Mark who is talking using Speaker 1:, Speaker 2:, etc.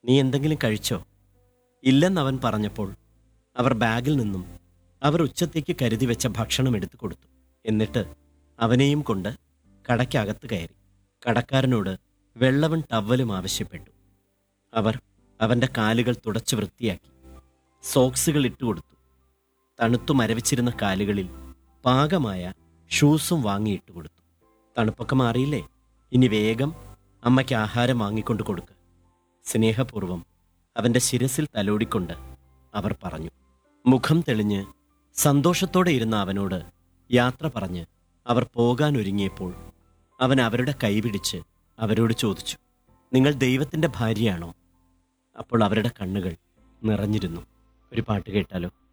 Speaker 1: നീ എന്തെങ്കിലും കഴിച്ചോ ഇല്ലെന്നവൻ പറഞ്ഞപ്പോൾ അവർ ബാഗിൽ നിന്നും അവർ ഉച്ചത്തേക്ക് കരുതി വെച്ച ഭക്ഷണം എടുത്തു കൊടുത്തു എന്നിട്ട് അവനെയും കൊണ്ട് കടയ്ക്കകത്ത് കയറി കടക്കാരനോട് വെള്ളവും ടവലും ആവശ്യപ്പെട്ടു അവർ അവൻ്റെ കാലുകൾ തുടച്ചു വൃത്തിയാക്കി സോക്സുകൾ ഇട്ടുകൊടുത്തു തണുത്തു മരവിച്ചിരുന്ന കാലുകളിൽ പാകമായ ഷൂസും വാങ്ങിയിട്ട് കൊടുത്തു തണുപ്പൊക്കെ മാറിയില്ലേ ഇനി വേഗം അമ്മയ്ക്ക് ആഹാരം വാങ്ങിക്കൊണ്ട് കൊടുക്ക് സ്നേഹപൂർവം അവൻ്റെ ശിരസിൽ തലോടിക്കൊണ്ട് അവർ പറഞ്ഞു മുഖം തെളിഞ്ഞ് സന്തോഷത്തോടെ ഇരുന്ന അവനോട് യാത്ര പറഞ്ഞ് അവർ പോകാൻ ഒരുങ്ങിയപ്പോൾ അവൻ അവരുടെ കൈപിടിച്ച് അവരോട് ചോദിച്ചു നിങ്ങൾ ദൈവത്തിൻ്റെ ഭാര്യയാണോ അപ്പോൾ അവരുടെ കണ്ണുകൾ നിറഞ്ഞിരുന്നു ഒരു പാട്ട് കേട്ടാലോ